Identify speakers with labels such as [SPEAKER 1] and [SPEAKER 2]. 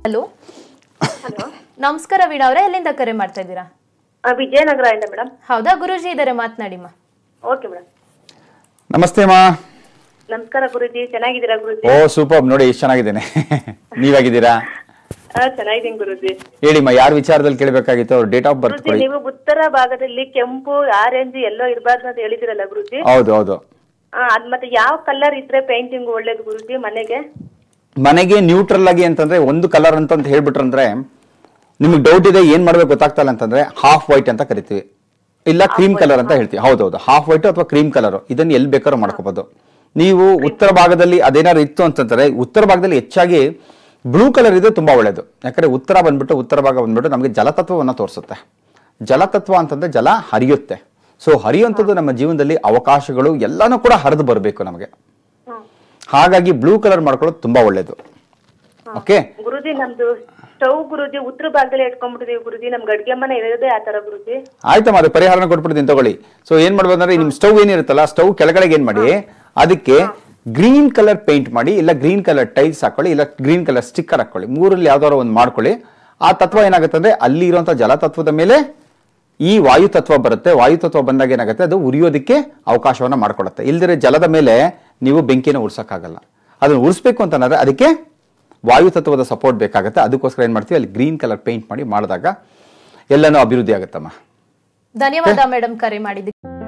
[SPEAKER 1] hello
[SPEAKER 2] hello
[SPEAKER 1] ನಮಸ್ಕಾರ ವೀಣಾ ಅವರೇ ಎಲ್ಲಿಂದ ಕರೆ ಮಾಡ್ತಾ ಇದ್ದೀರಾ
[SPEAKER 2] ವಿಜಯನಗರ ಇಂದ ಮೇಡಮ್
[SPEAKER 1] ಹೌದಾ ಗುರೂಜಿ ಇದ್ದಾರೆ ಮಾತನಾಡಿಮ್ಮ
[SPEAKER 2] ಓಕೆ ಮೇಡಮ್
[SPEAKER 3] ನಮಸ್ತೆ ಮಾ
[SPEAKER 2] ನಮಸ್ಕಾರ ಗುರುಜಿ ಚೆನ್ನಾಗಿದ್ದೀರಾ ಗುರುಜಿ
[SPEAKER 3] ಓ ಸೂಪರ್ ನೋಡಿ ಎಷ್ಟು ಚೆನ್ನಾಗಿದ್ದೇನೆ ನೀವಾಗಿದ್ದೀರಾ
[SPEAKER 2] ಹಾ ಚೆನ್ನಾಗಿದ್ದೀನಿ ಗುರುಜಿ
[SPEAKER 3] ಹೇಳಿಮ್ಮ ಯಾರ ವಿಚಾರದಲ್ಲಿ ಕೇಳಬೇಕಾಗಿತ್ತು ಅವ್ರ ಡೇಟ್ ಆಫ್ ಬರ್ತ್
[SPEAKER 2] ಗುರುಜಿ
[SPEAKER 3] ಕೊಡಿ
[SPEAKER 2] ನೀವು ಉತ್ತರ ಭಾಗದಲ್ಲಿ ಕೆಂಪು ಆರೆಂಜ್ ಎಲ್ಲೋ ಇರಬಾರ್ದು ಅಂತ ಹೇಳಿದಿರಲ್ಲ ಗುರುಜಿ
[SPEAKER 3] ಹೌದು ಹೌದು
[SPEAKER 2] ಹಾ ಅದ್ ಮತ್ತೆ ಯಾವ ಕಲರ್ ಇದ್ರೆ ಪೇಂಟಿಂಗ್ ಒಳ್ಳೇದು ಗುರುಜಿ ಮನೆಗೆ
[SPEAKER 3] ಮನೆಗೆ ನ್ಯೂಟ್ರಲ್ ಆಗಿ ಅಂತಂದ್ರೆ ಒಂದು ಕಲರ್ ಅಂತ ಅಂತ ಹೇಳ್ಬಿಟ್ರಂದ್ರೆ ನಿಮಗೆ ಡೌಟ್ ಇದೆ ಏನ್ ಮಾಡ್ಬೇಕು ಗೊತ್ತಾಗ್ತಾ ಇಲ್ಲ ಅಂತಂದ್ರೆ ಹಾಫ್ ವೈಟ್ ಅಂತ ಕರಿತೀವಿ ಇಲ್ಲ ಕ್ರೀಮ್ ಕಲರ್ ಅಂತ ಹೇಳ್ತೀವಿ ಹೌದೌದು ಹಾಫ್ ವೈಟ್ ಅಥವಾ ಕ್ರೀಮ್ ಕಲರ್ ಇದನ್ನ ಎಲ್ಲಿ ಬೇಕಾದ್ರೂ ಮಾಡ್ಕೋಬಹುದು ನೀವು ಉತ್ತರ ಭಾಗದಲ್ಲಿ ಅದೇನಾದ್ರು ಇತ್ತು ಅಂತಂದ್ರೆ ಉತ್ತರ ಭಾಗದಲ್ಲಿ ಹೆಚ್ಚಾಗಿ ಬ್ಲೂ ಕಲರ್ ಇದೆ ತುಂಬಾ ಒಳ್ಳೇದು ಯಾಕಂದ್ರೆ ಉತ್ತರ ಬಂದ್ಬಿಟ್ಟು ಉತ್ತರ ಭಾಗ ಬಂದ್ಬಿಟ್ಟು ನಮಗೆ ಜಲತತ್ವವನ್ನ ತೋರಿಸುತ್ತೆ ಜಲತತ್ವ ಅಂತಂದ್ರೆ ಜಲ ಹರಿಯುತ್ತೆ ಸೊ ಹರಿಯುವಂಥದ್ದು ನಮ್ಮ ಜೀವನದಲ್ಲಿ ಅವಕಾಶಗಳು ಎಲ್ಲಾನು ಕೂಡ ಹರಿದು ಬರಬೇಕು ನಮಗೆ
[SPEAKER 2] ಹ್ಮ್
[SPEAKER 3] ಹಾಗಾಗಿ ಬ್ಲೂ ಕಲರ್ ಮಾಡ್ಕೊಳ್ಳೋದು ತುಂಬಾ ಒಳ್ಳೇದು ಓಕೆ
[SPEAKER 2] ಗುರುಜಿ ನಮ್ದು ಸ್ಟವ್ ಗುರುಜಿ ಉತ್ತರ ಭಾಗದಲ್ಲಿ ಇಟ್ಕೊಂಡ್ಬಿಟ್ಟಿದೀವಿ ಗುರುಜಿ ನಮ್ಗೆ ಅಡ್ಗೆ ಮನೆ ಇರೋದೇ ಆ ತರ ಗುರುಜಿ
[SPEAKER 3] ಆಯ್ತಮ್ಮ ಅದು ಪರಿಹಾರನ ಕೊಟ್ಬಿಡ್ತೀನಿ ತಗೊಳ್ಳಿ ಸೊ ಏನ್ ಮಾಡ್ಬೋದು ಅಂದ್ರೆ ನಿಮ್ ಸ್ಟವ್ ಏನಿರುತ್ತಲ್ಲ ಸ್ಟವ್ ಕೆಳಗಡೆಗೆ ಏನ್ ಮಾಡಿ ಅದಕ್ಕೆ ಗ್ರೀನ್ ಕಲರ್ ಪೇಂಟ್ ಮಾಡಿ ಇಲ್ಲ ಗ್ರೀನ್ ಕಲರ್ ಟೈಲ್ಸ್ ಹಾಕೊಳ್ಳಿ ಇಲ್ಲ ಗ್ರೀನ್ ಕಲರ್ ಸ್ಟಿಕ್ಕರ್ ಹಾಕೊಳ್ಳಿ ಮೂರಲ್ಲಿ ಯಾವ್ದಾದ್ರು ಒಂದು ಮಾಡ್ಕೊಳ್ಳಿ ಆ ತತ್ವ ಏನಾಗುತ್ತೆ ಅಂದ್ರೆ ಅಲ್ಲಿ ಇರುವಂತ ಜಲತತ್ವದ ಮೇಲೆ ಈ ವಾಯು ತತ್ವ ಬರುತ್ತೆ ವಾಯು ತತ್ವ ಬಂದಾಗ ಏನಾಗುತ್ತೆ ಅದು ಉರಿಯೋದಕ್ಕೆ ಅವಕಾಶವನ್ನ ಮಾಡ್ಕೊಡುತ್ತೆ ಇಲ್ದಿರೆ ಜಲದ ಮೇಲೆ ನೀವು ಬೆಂಕಿನ ಉರ್ಸಕ್ಕಾಗಲ್ಲ ಅದನ್ನ ಉರಿಸ್ಬೇಕು ಅಂತಂದ್ರೆ ಅದಕ್ಕೆ ವಾಯು ತತ್ವದ ಸಪೋರ್ಟ್ ಬೇಕಾಗುತ್ತೆ ಅದಕ್ಕೋಸ್ಕರ ಏನ್ ಮಾಡ್ತೀವಿ ಅಲ್ಲಿ ಗ್ರೀನ್ ಕಲರ್ ಪೇಂಟ್ ಮಾಡಿ ಮಾಡಿದಾಗ ಎಲ್ಲನೂ ಅಭಿವೃದ್ಧಿ ಆಗುತ್ತಮ್ಮ
[SPEAKER 1] ಧನ್ಯವಾದ ಮೇಡಮ್ ಕರೆ ಮಾಡಿದ್ದಕ್ಕೆ